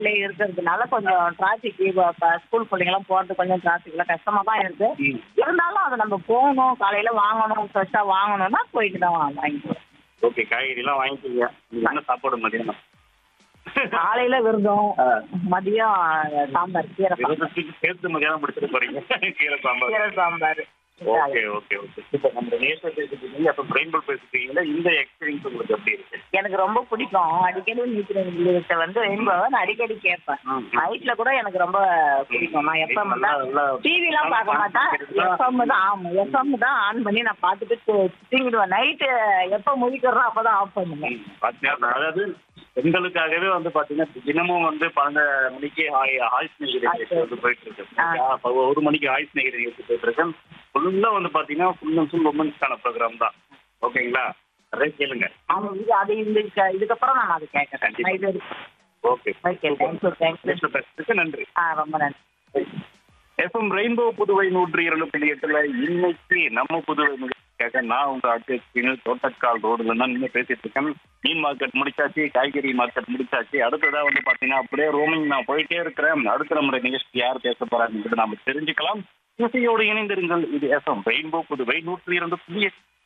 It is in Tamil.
லே இருக்கிறதுனால கொஞ்சம் டிராஃபிக் ஸ்கூல் பிள்ளைங்கலாம் போறது கொஞ்சம் டிராஃபிக்ல கஷ்டமா தான் இருக்கு ம். இருந்தாலும் அதை நம்ம போகணும் காலையில வாங்கணும் ஃப்ரெஷ்ஷா வாங்கணும்னா போயிட்டு தான் வா- வாங்கிக்குவோம் ஓகே காய்கறி எல்லாம் வாங்கிக்கோங்க நீங்க என்ன சாப்பாடு மதியானம் காலையில விருதம் மதியம் சாம்பார் கீரை சாம்பார். விரதத்துக்கு சேர்த்து மதியானம் முடிச்சிட்டு போறீங்க கீரை சாம்பார் கீரை sambar okay okay okay super நம்ம நேஷனல் பேசிட்டீங்க அப்போ பிரெயின் பால் பேசிட்டீங்களா இந்த எக்ஸ்பீரியன்ஸ் உங்களுக்கு எப்படி இருக்கு எனக்கு ரொம்ப பிடிக்கும் அடிக்கடி மீட்டிங் வந்து ரெயின்போ நான் அடிக்கடி கேட்பேன் ம். நைட்ல கூட எனக்கு ரொம்ப பிடிக்கும் நான் எஃப்எம் நல்லா- நல்லா டிவி எல்லாம் பார்க்க மாட்டேன் எஃப்எம் தான் ஆமா எஃப்எம் தான் ஆன் பண்ணி நான் பார்த்துட்டு தூ- தூங்கிடுவேன் நைட்டு எப்ப முழிக்கிறோம் அப்பதான் ஆஃப் பண்ணுவேன் ம், பாத்தீங்கன்னா, அதாவது பெண்களுக்காகவே வந்து பாத்தீங்கன்னா தினமும் வந்து பன்னெண்டு மணிக்கு ஆய்- ஆயுஷ் நிகழ்ச்சி நிகழ்ச்சி வந்து போயிட்டு இருக்கு அப்ப ஒரு மணிக்கு ஆயுஷ் நிகழ்ச்சி நிகழ்ச்சி போயிட்டு இருக்கு ஃபுல்லா வந்து பாத்தீங்கன்னா ஃபுல் அண்ட் ஃபுல் உமன்ஸ்க்கான ப்ரோக்ராம் தான் ஓகேங்களா நிறைய கேளுங்க அது இது அது இந்த இதுக்கப்புறம் நான் அதை கேட்கறேன் நைட் வரைக்கும் okay okay thank you thank you national பேசுறதுக்கு நன்றி ஆ ரொம்ப நன்றி எஃப்எம் ரெயின்போ புதுவை நூற்றி இரண்டு புள்ளி எட்டுல இன்னைக்கு நம்ம புதுவை நிகழ்ச்சிக்காக நான் உங்க அட்வெஸ்டின் தோட்டக்கால் ரோடுல தான் நின்று பேசிட்டு இருக்கேன் மீன் மார்க்கெட் முடிச்சாச்சு காய்கறி மார்க்கெட் முடிச்சாச்சு அடுத்ததா வந்து பாத்தீங்கன்னா அப்படியே ரோமிங் நான் போயிட்டே இருக்கிறேன் அடுத்த நம்முடைய நிகழ்ச்சி யார் பேச போறாங்கிறது நாம தெரிஞ்சுக்கலாம் இசையோடு இணைந்திருங்கள் இது எஃப்எம் ரெயின்போ புதுவை நூற்றி இரண்டு புள்ளி எட்டு